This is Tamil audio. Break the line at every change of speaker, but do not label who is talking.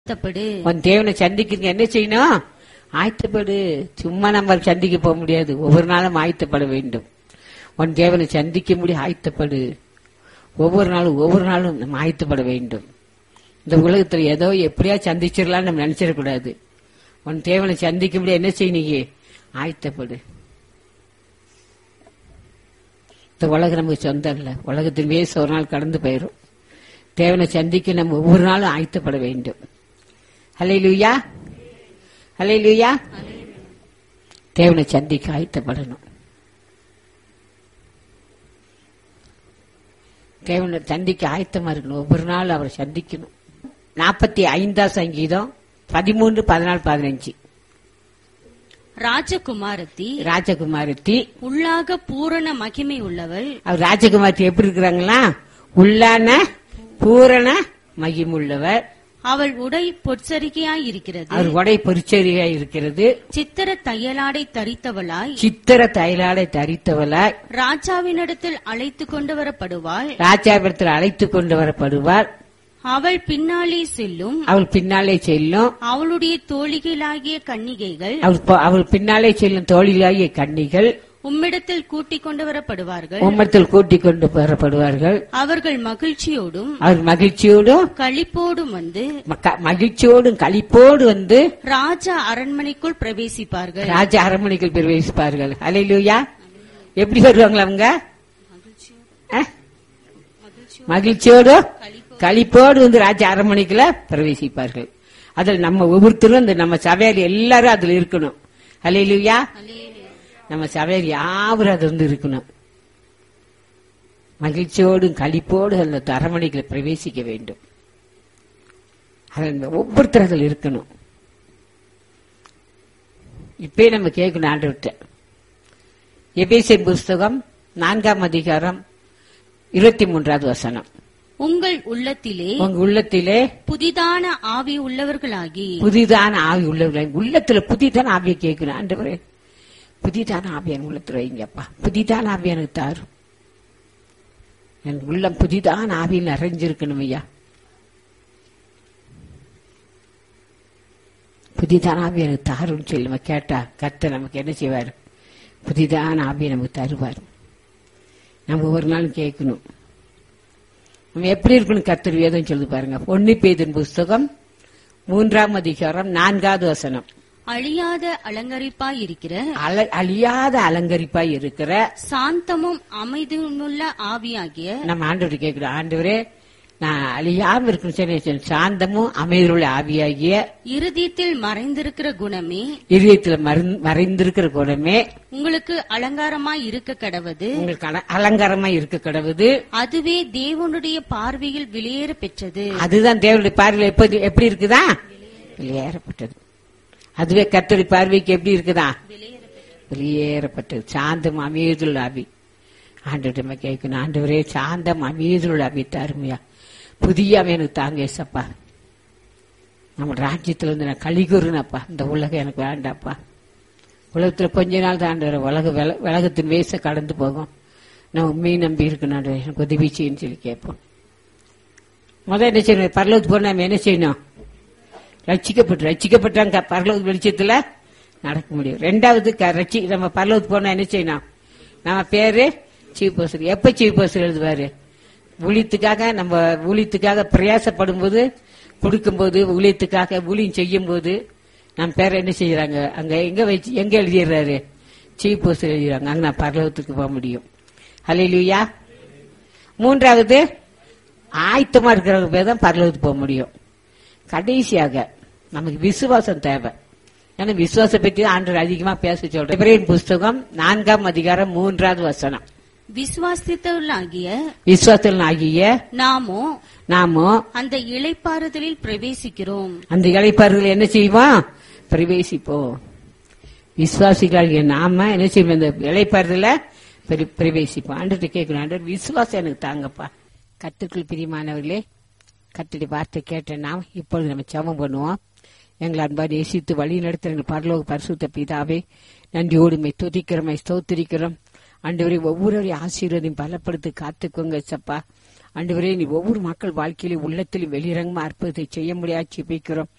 ஆயத்தப்படு
உன் தேவனை சந்திக்கிறீங்க என்ன செய்யணும் ஆயத்தப்படு சும்மா நம்ம சந்திக்க போக முடியாது ஒவ்வொரு நாளும் ஆயத்தப்பட வேண்டும் உன் தேவனை சந்திக்க முடியும் ஆயத்தப்படு ஒவ்வொரு நாளும் ஒவ்வொரு நாளும் நம்ம ஆயத்தப்பட வேண்டும் இந்த உலகத்துல ஏதோ எப்படியா சந்திச்சிடலாம் நம்ம நினைச்சிடக்கூடாது உன் தேவனை சந்திக்க முடியும் என்ன செய்யணும் ஆயத்தப்படு இந்த உலகம் நமக்கு சொந்தம் இல்ல உலகத்தின் வேச ஒரு நாள் கடந்து போயிடும் தேவனை சந்திக்க நம்ம ஒவ்வொரு நாளும் ஆயத்தப்பட வேண்டும் ஹலே லூயா ஹலே லூயா தேவனை சந்திக்க ஆயத்தப்படணும் தேவனை சந்திக்க ஆயத்தமா இருக்கணும் ஒவ்வொரு நாள் அவரை சந்திக்கணும் நாற்பத்தி ஐந்தாம் சங்கீதம் பதிமூன்று பதினாலு பதினஞ்சு
ராஜகுமாரத்தி
ராஜகுமாரத்தி
உள்ளாக பூரண மகிமை உள்ளவள்
அவர் ராஜகுமாரத்தி எப்படி இருக்கிறாங்களா உள்ளான பூரண மகிமுள்ளவர்
அவள் உடை பொற்சரிகையாய் இருக்கிறது
அவர் உடை பொறிச்சரியா இருக்கிறது
சித்திர தையலாடை தரித்தவளாய்
சித்திர தைலாடை தரித்தவளாய்
ராஜாவினிடத்தில் அழைத்து கொண்டு வரப்படுவாள்
ராஜாபுரத்தில் அழைத்து கொண்டு வரப்படுவார்
அவள் பின்னாலே செல்லும்
அவள் பின்னாலே செல்லும்
அவளுடைய தோழிகளாகிய கன்னிகைகள்
அவள் ப- அவள் பின்னாலே செல்லும் தோழிலாகிய கன்னிகள்
உம்மிடத்தில் கூட்டிக் கொண்டு வரப்படுவார்கள்
உம்மத்தில் கூட்டிக் கொண்டு வரப்படுவார்கள்
அவர்கள் மகிழ்ச்சியோடும்
அவர் மகிழ்ச்சியோடும்
களிப்போடும் வந்து
மக்க- மகிழ்ச்சியோடும் களிப்போடு வந்து
ராஜா அரண்மனைக்குள் பிரவேசிப்பார்கள்
ராஜ அரண்மனைகள் பிரவேசிப்பார்கள் அலையிலூயா எப்படி வருவாங்களா அவங்க அஹ்? மகிழ்ச்சியோடு களிப்போடு வந்து ராஜ அரண்மனைக்குள்ள பிரவேசிப்பார்கள் அதில் நம்ம ஒவ்வொருத்தரும் இந்த நம்ம சபையார் எல்லாரும் அதுல இருக்கணும் அலையிலூயா நம்ம சபையார் யாவரும் அது வந்து இருக்கணும் மகிழ்ச்சியோடும் களிப்போடு அந்த அரண்மனைக்குள்ள பிரவேசிக்க வேண்டும் அதில் ஒவ்வொருத்தரும் அதில் இருக்கணும் இப்பே நம்ம கேட்கணும் ஆண்டவர்கிட்ட எபேசியர் புஸ்தகம் நான்காம் அதிகாரம் இருபத்தி மூன்றாவது வசனம்
உங்கள் உள்ளத்திலே
உங்க உள்ளத்திலே
புதிதான ஆவி உள்ளவர்களாகி
புதிதான ஆவி உள்ளவர்கள் உள்ளத்துல புதிதான ஆவியை கேட்கணும் ஆண்டவரே புதிதான ஆவி என் உள்ளத்துல வைங்கப்பா புதிதான ஆவி எனக்கு தாரும் என் உள்ளம் புதிதான ஆவியில் நிறைஞ்சிருக்கணும் ஐயா புதிதான ஆவி எனக்கு தாருன்னு சொல்லி நம்ம கேட்டா கர்த்தர் நமக்கு என்ன செய்வார் புதிதான ஆவியை நமக்கு தருவார் நம்ம ஒரு நாள் கேட்கணும் நம்ம எப்படி இருக்கணும் கர்த்தர் வேதம் சொல்லி பாருங்க பொன்னி பேதின் புஸ்தகம் மூன்றாம் அதிகாரம் நான்காவது வசனம்
அழியாத அலங்கரிப்பாய் இருக்கிற
அல- அழியாத அலங்கரிப்பாய் இருக்கிற
சாந்தமும் அமைதியுமுள்ள ஆவியாகிய
நம்ம ஆண்டவர் கேட்கிறோம் ஆண்டவரே நான் அழியாம இருக்கணும் சரி, சரி, சாந்தமும் அமைதியுள்ள ஆவியாகிய
இருதயத்தில் மறைந்திருக்கிற குணமே
இதயத்துல மறைந்- மறைந்திருக்கிற குணமே
உங்களுக்கு அலங்காரமாய் இருக்க கடவது
உங்களுக்கு அல- அலங்காரமா இருக்க கடவுது
அதுவே தேவனுடைய பார்வையில் வெளியேற பெற்றது
அதுதான் தேவனுடைய பார்வையில் எப்படி எப்படி இருக்குதா வெளியேறப்பட்டது அதுவே கர்த்தருடைய பார்வைக்கு எப்படி இருக்குதா வெளியேறப்பட்டது சாந்தம் அமைதியுள்ள ஆவி ஆண்டவரிடமே கேட்கணும் ஆண்டவரே சாந்தம் அமைதியுள்ள ஆவி தாருமையா புதிய ஆவி எனக்கு தாங்க ஏசப்பா நம்ம ராஜ்யத்துல இருந்து நான் கலிகுறுனப்பா இந்த உலகம் எனக்கு வேண்டாப்பா உலகத்துல கொஞ்ச நாள் தான் ஆண்டவரே உலக வில- உலகத்தின் வேச கடந்து போகும் நான் உண்மையை நம்பி இருக்கணும் ஆண்டவரே, எனக்கு உதவி செய்யுன்னு சொல்லி கேட்போம் முதல் என்ன செய்யணும் பரலோகத்துக்கு போனா நம்ம என்ன செய்யணும் ரட்சிக்கப்பட்டு ரட்சிக்கப்பட்டாங்க பரலோக வெளிச்சத்துல நடக்க முடியும் ரெண்டாவது க- ரட்சி நம்ம பரலோகத்துக்கு போனா என்ன செய்யணும் நம்ம பேரு சீஃப் போஸ்டர் எப்ப சீஃப் போஸ்டர் எழுதுவாரு ஊழியத்துக்காக நம்ம ஊழியத்துக்காக பிரயாசப்படும் போது கொடுக்கும்போது ஊழியத்துக்காக ஊழியம் செய்யும் போது நம்ம பேரை என்ன செய்யறாங்க அங்க எங்க வச்சு எங்க எழுதிடுறாரு சீஃப் போஸ்டர் எழுதிடுறாங்க அங்க நான் பரலோகத்துக்கு போக முடியும் ஹalleluya மூன்றாவது ஆயத்தமா இருக்கிறவங்க பேர் தான் பரலோகத்துக்கு போக முடியும் கடைசியாக நமக்கு விசுவாசம் தேவை ஏன்னா விசுவாசம் பற்றி ஆண்டவர் அதிகமா பேச சொல்றேன் எபிரேயர் புஸ்தகம் நான்காம் அதிகாரம் மூன்றாவது வசனம்
விசுவாசித்தவர்களாகிய
விசுவாசத்தில் ஆகிய
நாமோ
நாமோ
அந்த இளைப்பாறுதலில் பிரவேசிக்கிறோம்
அந்த இழைப்பார்கள் என்ன செய்வோம் பிரவேசிப்போம் விசுவாசிகளாகிய நாம என்ன செய்வோம் இந்த இழைப்பாறுதல பிரவேசிப்போம் ஆண்டு கேட்கணும் ஆண்டவர் விசுவாசம் எனக்கு தாங்கப்பா கத்துக்கள் பிரியமானவர்களே கத்துடைய வார்த்தை கேட்ட நாம் இப்பொழுது நம்ம ஜெபம் பண்ணுவோம் எங்களை அன்பா நேசித்து வழி நடத்த எங்கள் பரலோக பரிசுத்த பிதாவே நன்றியோடு மை துதிக்கிறோம் மை ஸ்தோத்திரிக்கிறோம் ஆண்டவரை ஒவ்வொருவரையும் ஆசீர்வதையும் பலப்படுத்தி காத்துக்கோங்க சப்பா ஆண்டவரே நீ ஒவ்வொரு மக்கள் வாழ்க்கையிலும் உள்ளத்திலும் வெளிரங்கமா அற்புதத்தை செய்ய முடியாது ஜெபிக்கிறோம்